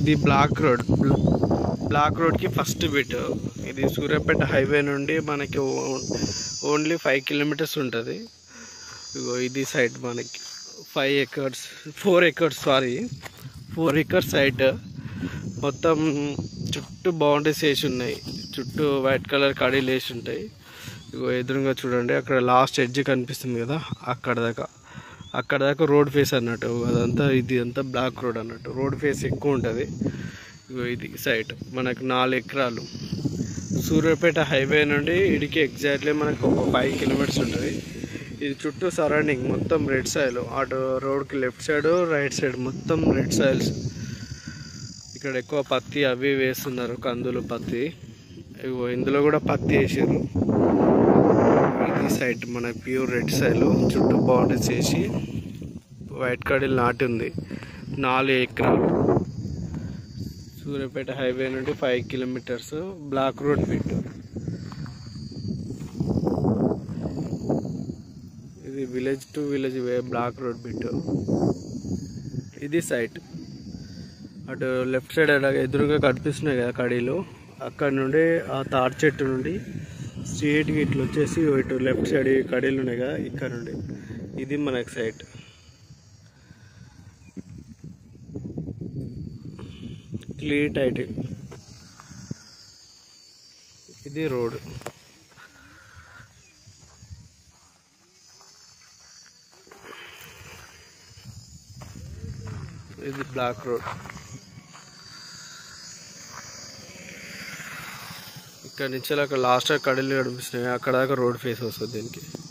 ఇది black road black రోడ్కి first bit ఇది సూర్యాపేట హైవే నుండి మనకి ఓన్లీ ఫైవ్ కిలోమీటర్స్ ఉంటుంది ఇగో ఇది సైట్ మనకి five acres four acres sorry four acres site మొత్తం చుట్టూ బౌండరీస్ వేసి ఉన్నాయి చుట్టూ వైట్ కలర్ కడీలు వేసి ఉంటాయి ఇగో ఎదురుగా చూడండి అక్కడ లాస్ట్ ఎడ్జ్ కనిపిస్తుంది కదా అక్కడ దాకా అక్కడ దాకా రోడ్ ఫేస్ అన్నట్టు అదంతా ఇది అంతా బ్లాక్ రోడ్ అన్నట్టు రోడ్ ఫేస్ ఎక్కువ ఉంటుంది ఇగో ఇది సైట్ మనకు నాలుగు ఎకరాలు సూర్యాపేట హైవే నుండి ఇడికి ఎగ్జాక్ట్లీ మనకు ఒక ఫైవ్ కిలోమీటర్స్ ఉంటుంది ఇది చుట్టూ సరౌండింగ్ మొత్తం రెడ్ సాయిల్ అటు రోడ్కి లెఫ్ట్ సైడ్ రైట్ సైడ్ మొత్తం రెడ్ సాయిల్స్ ఇక్కడ ఎక్కువ పత్తి అవి వేస్తున్నారు కందులు పత్తి ఇగో ఇందులో కూడా పత్తి వేసారు ఇది సైడ్ మన ప్యూర్ రెడ్ సైల్ చుట్టూ బౌండరీస్ వేసి వైట్ కడీలు నాటి ఉంది నాలుగు ఎకరాలు సూర్యాపేట హైవే నుండి five kilometres black road bit ఇది village to village way black road bit ఇది సైట్ అటు లెఫ్ట్ సైడ్ అలాగే ఎదురుగా కనిపిస్తున్నాయి కదా కడీలు అక్కడ నుండి ఆ తాటి చెట్టు నుండి స్ట్రేట్గా ఇట్లా వచ్చేసి ఇటు లెఫ్ట్ సైడ్ ఈ కడీలు ఉన్నాయి కదా ఇక్కడ నుండి ఇది మనకి సైట్ క్లియర్ టైటిల్ ఇది రోడ్ ఇది బ్లాక్ రోడ్ ఇక్కడ నుంచి అక్కడ లాస్ట్ కడలు కనిపిస్తున్నాయి అక్కడ దాకా రోడ్ ఫేస్ వస్తుంది దీనికి